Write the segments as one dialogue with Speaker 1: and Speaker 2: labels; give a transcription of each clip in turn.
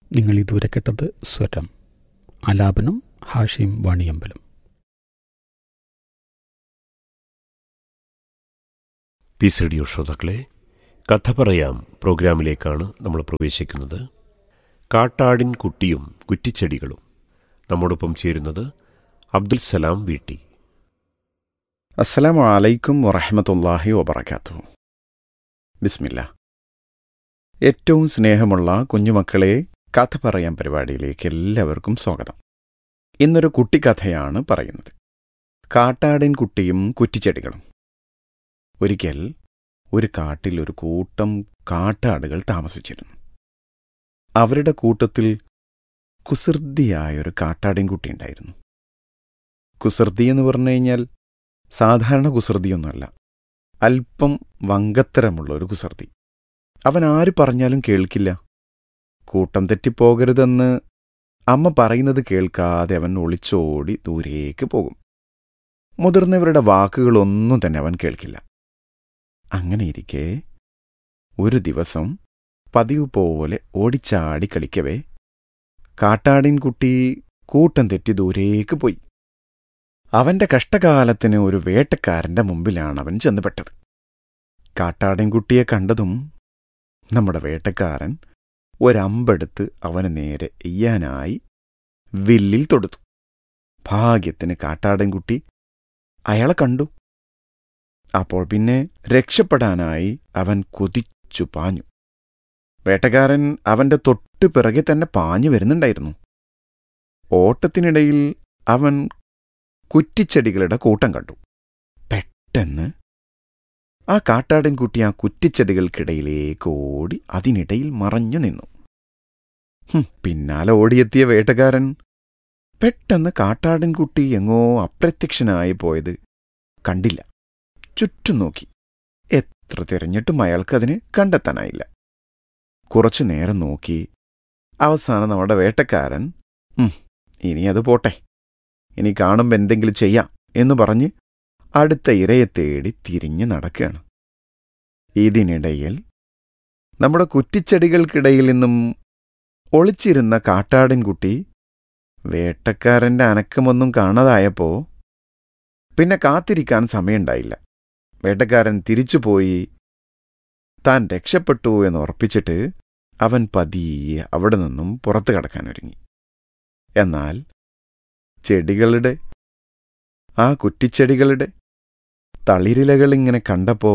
Speaker 1: നിങ്ങൾ ഇതുവരെ കേട്ടത് സ്വരം ആലാപനം ഹാഷിം വാണിയമ്പലം
Speaker 2: പീസ് റേഡിയോ ശ്രോതാക്കളെ കഥ പറയാം പ്രോഗ്രാമിലേക്കാണ് നമ്മൾ പ്രവേശിക്കുന്നത് കാട്ടാടിൻ കുട്ടിയും കുറ്റിച്ചെടികളും നമ്മോടൊപ്പം ചേരുന്നത് അബ്ദുൽ സലാം വീട്ടി
Speaker 3: അസ്സലാമു അലൈക്കും വറഹമത്തല്ലാഹി വബർക്കാത്തു ബിസ്മില്ല ഏറ്റവും സ്നേഹമുള്ള കുഞ്ഞുമക്കളെ കഥ പറയാൻ പരിപാടിയിലേക്ക് എല്ലാവർക്കും സ്വാഗതം ഇന്നൊരു കുട്ടിക്കഥയാണ് പറയുന്നത് കാട്ടാടിൻ കുട്ടിയും കുറ്റിച്ചെടികളും ഒരിക്കൽ ഒരു കാട്ടിൽ ഒരു കൂട്ടം കാട്ടാടുകൾ താമസിച്ചിരുന്നു അവരുടെ കൂട്ടത്തിൽ കുസൃതിയായൊരു കാട്ടാടിൻ കുട്ടിയുണ്ടായിരുന്നു കുസൃതി എന്ന് പറഞ്ഞു കഴിഞ്ഞാൽ സാധാരണ കുസൃതിയൊന്നുമല്ല അല്പം വങ്കത്തരമുള്ള ഒരു കുസൃതി അവൻ ആര് പറഞ്ഞാലും കേൾക്കില്ല കൂട്ടം തെറ്റിപ്പോകരുതെന്ന് അമ്മ പറയുന്നത് കേൾക്കാതെ അവൻ ഒളിച്ചോടി ദൂരേക്ക് പോകും മുതിർന്നവരുടെ വാക്കുകളൊന്നും തന്നെ അവൻ കേൾക്കില്ല അങ്ങനെയിരിക്കെ ഒരു ദിവസം പതിവ് പോലെ ഓടിച്ചാടി കളിക്കവേ കാട്ടാടിൻ കുട്ടി കൂട്ടം തെറ്റി ദൂരേക്ക് പോയി അവന്റെ കഷ്ടകാലത്തിന് ഒരു വേട്ടക്കാരന്റെ മുമ്പിലാണ് അവൻ ചെന്നുപെട്ടത് കാട്ടാടിൻകുട്ടിയെ കണ്ടതും നമ്മുടെ വേട്ടക്കാരൻ ഒരമ്പെടുത്ത് അവന് നേരെ എയ്യാനായി വില്ലിൽ തൊടുത്തു ഭാഗ്യത്തിന് കാട്ടാടിൻകുട്ടി അയാളെ കണ്ടു അപ്പോൾ പിന്നെ രക്ഷപ്പെടാനായി അവൻ കുതിച്ചു പാഞ്ഞു വേട്ടക്കാരൻ അവന്റെ തൊട്ടു പിറകെ തന്നെ പാഞ്ഞു വരുന്നുണ്ടായിരുന്നു ഓട്ടത്തിനിടയിൽ അവൻ കുറ്റിച്ചെടികളുടെ കൂട്ടം കണ്ടു പെട്ടെന്ന് ആ കാട്ടാടൻകുട്ടി ആ കുറ്റിച്ചെടികൾക്കിടയിലേക്ക് ഓടി അതിനിടയിൽ മറഞ്ഞു നിന്നു ഹും, പിന്നാലെ ഓടിയെത്തിയ വേട്ടക്കാരൻ പെട്ടെന്ന് കാട്ടാടൻകുട്ടി എങ്ങോ അപ്രത്യക്ഷനായി പോയത് കണ്ടില്ല ചുറ്റും നോക്കി എത്ര തിരഞ്ഞിട്ടും അയാൾക്കതിനെ കണ്ടെത്താനായില്ല കുറച്ചു നേരം നോക്കി അവസാനം നമ്മുടെ വേട്ടക്കാരൻ "ഉം, ഇനി അത് പോട്ടെ ഇനി കാണുമ്പോൾ എന്തെങ്കിലും ചെയ്യാം എന്ന് പറഞ്ഞ് അടുത്ത ഇരയെ തേടി തിരിഞ്ഞു നടക്കുകയാണ് ഇതിനിടയിൽ നമ്മുടെ കുറ്റിച്ചെടികൾക്കിടയിൽ നിന്നും ഒളിച്ചിരുന്ന കാട്ടാടിൻകുട്ടി വേട്ടക്കാരന്റെ അനക്കമൊന്നും കാണാതായപ്പോ പിന്നെ കാത്തിരിക്കാൻ സമയമുണ്ടായില്ല വേട്ടക്കാരൻ തിരിച്ചുപോയി താൻ രക്ഷപ്പെട്ടു എന്ന് ഉറപ്പിച്ചിട്ട് അവൻ പതിയെ അവിടെ നിന്നും പുറത്തു കടക്കാൻ ഒരുങ്ങി എന്നാൽ ചെടികളുടെ ആ കുറ്റിച്ചെടികളുടെ തളിരിലകൾ ഇങ്ങനെ കണ്ടപ്പോ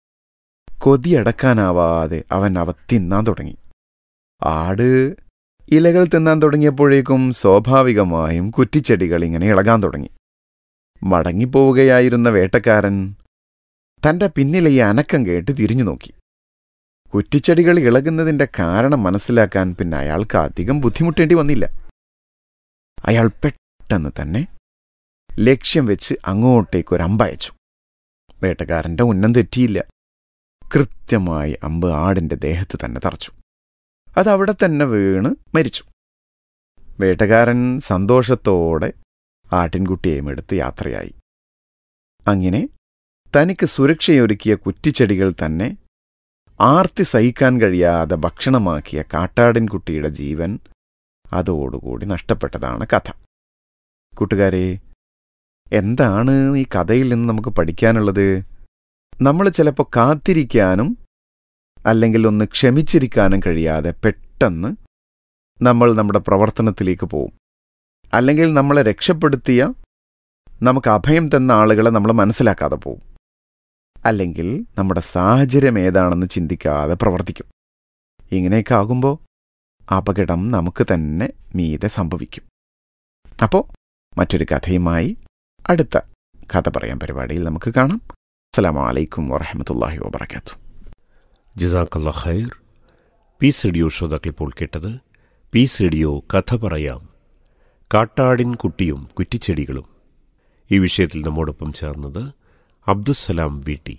Speaker 3: കൊതിയടക്കാനാവാതെ അവൻ അവ തിന്നാൻ തുടങ്ങി ആട് ഇലകൾ തിന്നാൻ തുടങ്ങിയപ്പോഴേക്കും സ്വാഭാവികമായും കുറ്റിച്ചെടികൾ ഇങ്ങനെ ഇളകാൻ തുടങ്ങി മടങ്ങിപ്പോവുകയായിരുന്ന വേട്ടക്കാരൻ തന്റെ പിന്നിലെ ഈ അനക്കം കേട്ട് തിരിഞ്ഞു നോക്കി കുറ്റിച്ചെടികൾ ഇളകുന്നതിന്റെ കാരണം മനസ്സിലാക്കാൻ പിന്നെ അയാൾക്ക് അധികം ബുദ്ധിമുട്ടേണ്ടി വന്നില്ല അയാൾ പെട്ടെന്ന് തന്നെ ലക്ഷ്യം വെച്ച് അങ്ങോട്ടേക്ക് ഒരു അമ്പയച്ചു വേട്ടക്കാരന്റെ ഉന്നം തെറ്റിയില്ല കൃത്യമായി അമ്പ് ആടിന്റെ ദേഹത്ത് തന്നെ തറച്ചു അതവിടെ തന്നെ വീണ് മരിച്ചു വേട്ടക്കാരൻ സന്തോഷത്തോടെ ആട്ടിൻകുട്ടിയെയും എടുത്ത് യാത്രയായി അങ്ങനെ തനിക്ക് സുരക്ഷയൊരുക്കിയ കുറ്റിച്ചെടികൾ തന്നെ ആർത്തി സഹിക്കാൻ കഴിയാതെ ഭക്ഷണമാക്കിയ കാട്ടാടിൻകുട്ടിയുടെ ജീവൻ അതോടുകൂടി നഷ്ടപ്പെട്ടതാണ് കഥ കൂട്ടുകാരെ എന്താണ് ഈ കഥയിൽ നിന്ന് നമുക്ക് പഠിക്കാനുള്ളത് നമ്മൾ ചിലപ്പോൾ കാത്തിരിക്കാനും അല്ലെങ്കിൽ ഒന്ന് ക്ഷമിച്ചിരിക്കാനും കഴിയാതെ പെട്ടെന്ന് നമ്മൾ നമ്മുടെ പ്രവർത്തനത്തിലേക്ക് പോവും അല്ലെങ്കിൽ നമ്മളെ രക്ഷപ്പെടുത്തിയ നമുക്ക് അഭയം തന്ന ആളുകളെ നമ്മൾ മനസ്സിലാക്കാതെ പോവും അല്ലെങ്കിൽ നമ്മുടെ സാഹചര്യം ഏതാണെന്ന് ചിന്തിക്കാതെ പ്രവർത്തിക്കും ഇങ്ങനെയൊക്കെ ആകുമ്പോൾ അപകടം നമുക്ക് തന്നെ മീതെ സംഭവിക്കും അപ്പോൾ മറ്റൊരു കഥയുമായി അടുത്ത കഥ പറയാൻ പരിപാടിയിൽ നമുക്ക് കാണാം അസ്സലാമു അലൈക്കും വറഹമത്തല്ലാഹി വബർക്കാത്തു
Speaker 2: ജസാക്കല്ല ഖൈർ പീസ് റേഡിയോ ശ്രോതാക്കൾ ഇപ്പോൾ കേട്ടത് പീസ് റേഡിയോ കഥ പറയാം കാട്ടാടിൻ കുട്ടിയും കുറ്റിച്ചെടികളും ഈ വിഷയത്തിൽ നമ്മോടൊപ്പം ചേർന്നത് അബ്ദുസലാം വീട്ടി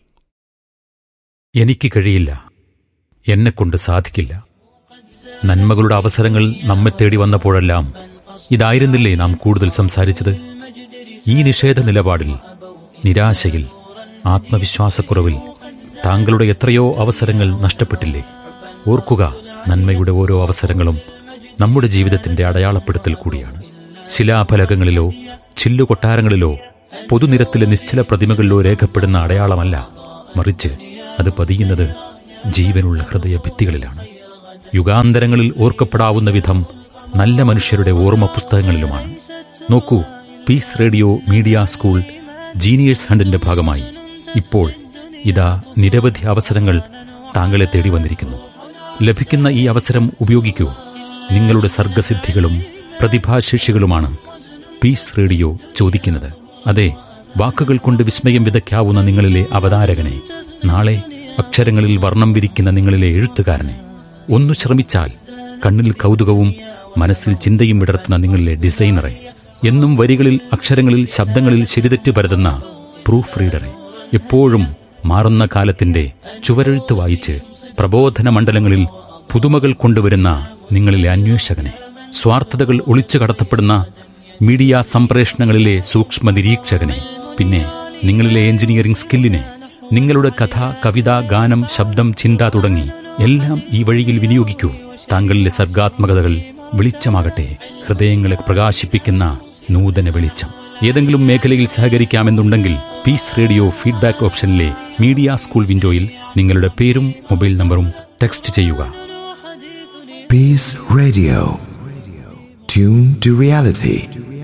Speaker 4: എനിക്ക് കഴിയില്ല എന്നെക്കൊണ്ട് സാധിക്കില്ല നന്മകളുടെ അവസരങ്ങൾ നമ്മെ തേടി വന്നപ്പോഴെല്ലാം ഇതായിരുന്നില്ലേ നാം കൂടുതൽ സംസാരിച്ചത് ഈ നിഷേധ നിലപാടിൽ നിരാശയിൽ ആത്മവിശ്വാസക്കുറവിൽ താങ്കളുടെ എത്രയോ അവസരങ്ങൾ നഷ്ടപ്പെട്ടില്ലേ ഓർക്കുക നന്മയുടെ ഓരോ അവസരങ്ങളും നമ്മുടെ ജീവിതത്തിന്റെ അടയാളപ്പെടുത്തൽ കൂടിയാണ് ശിലാഫലകങ്ങളിലോ ചില്ലുകൊട്ടാരങ്ങളിലോ പൊതുനിരത്തിലെ നിശ്ചല പ്രതിമകളിലോ രേഖപ്പെടുന്ന അടയാളമല്ല മറിച്ച് അത് പതിയുന്നത് ജീവനുള്ള ഹൃദയ ഭിത്തികളിലാണ് യുഗാന്തരങ്ങളിൽ ഓർക്കപ്പെടാവുന്ന വിധം നല്ല മനുഷ്യരുടെ ഓർമ്മ പുസ്തകങ്ങളിലുമാണ് നോക്കൂ peace radio media school geniuses ഹണ്ടിന്റെ ഭാഗമായി ഇപ്പോൾ ഇതാ നിരവധി അവസരങ്ങൾ താങ്കളെ തേടി വന്നിരിക്കുന്നു ലഭിക്കുന്ന ഈ അവസരം ഉപയോഗിക്കൂ നിങ്ങളുടെ സർഗസിദ്ധികളും പ്രതിഭാശേഷികളുമാണ് പീസ് റേഡിയോ ചോദിക്കുന്നത് അതെ വാക്കുകൾ കൊണ്ട് വിസ്മയം വിതയ്ക്കാവുന്ന നിങ്ങളിലെ അവതാരകനെ നാളെ അക്ഷരങ്ങളിൽ വർണ്ണം വിരിക്കുന്ന നിങ്ങളിലെ എഴുത്തുകാരനെ ഒന്നു ശ്രമിച്ചാൽ കണ്ണിൽ കൗതുകവും മനസ്സിൽ ചിന്തയും വിടർത്തുന്ന നിങ്ങളിലെ ഡിസൈനറെ എന്നും വരികളിൽ അക്ഷരങ്ങളിൽ ശബ്ദങ്ങളിൽ ശരിതെറ്റ് പരതുന്ന പ്രൂഫ് റീഡറെ എപ്പോഴും മാറുന്ന കാലത്തിന്റെ ചുവരെഴുത്ത് വായിച്ച് പ്രബോധന മണ്ഡലങ്ങളിൽ പുതുമകൾ കൊണ്ടുവരുന്ന നിങ്ങളിലെ അന്വേഷകനെ സ്വാർത്ഥതകൾ ഒളിച്ചു കടത്തപ്പെടുന്ന മീഡിയ സംപ്രേഷണങ്ങളിലെ സൂക്ഷ്മ നിരീക്ഷകനെ പിന്നെ നിങ്ങളിലെ എഞ്ചിനീയറിംഗ് സ്കില്ലിനെ നിങ്ങളുടെ കഥ കവിത ഗാനം ശബ്ദം ചിന്ത തുടങ്ങി എല്ലാം ഈ വഴിയിൽ വിനിയോഗിക്കൂ താങ്കളിലെ സർഗാത്മകതകൾ വെളിച്ചമാകട്ടെ ഹൃദയങ്ങളെ പ്രകാശിപ്പിക്കുന്ന നൂതന വെളിച്ചം ഏതെങ്കിലും മേഖലയിൽ സഹകരിക്കാമെന്നുണ്ടെങ്കിൽ പീസ് റേഡിയോ ഫീഡ്ബാക്ക് ഓപ്ഷനിലെ മീഡിയ സ്കൂൾ വിൻഡോയിൽ നിങ്ങളുടെ പേരും മൊബൈൽ നമ്പറും ടെക്സ്റ്റ് ചെയ്യുക
Speaker 5: Peace Radio. Tune to reality.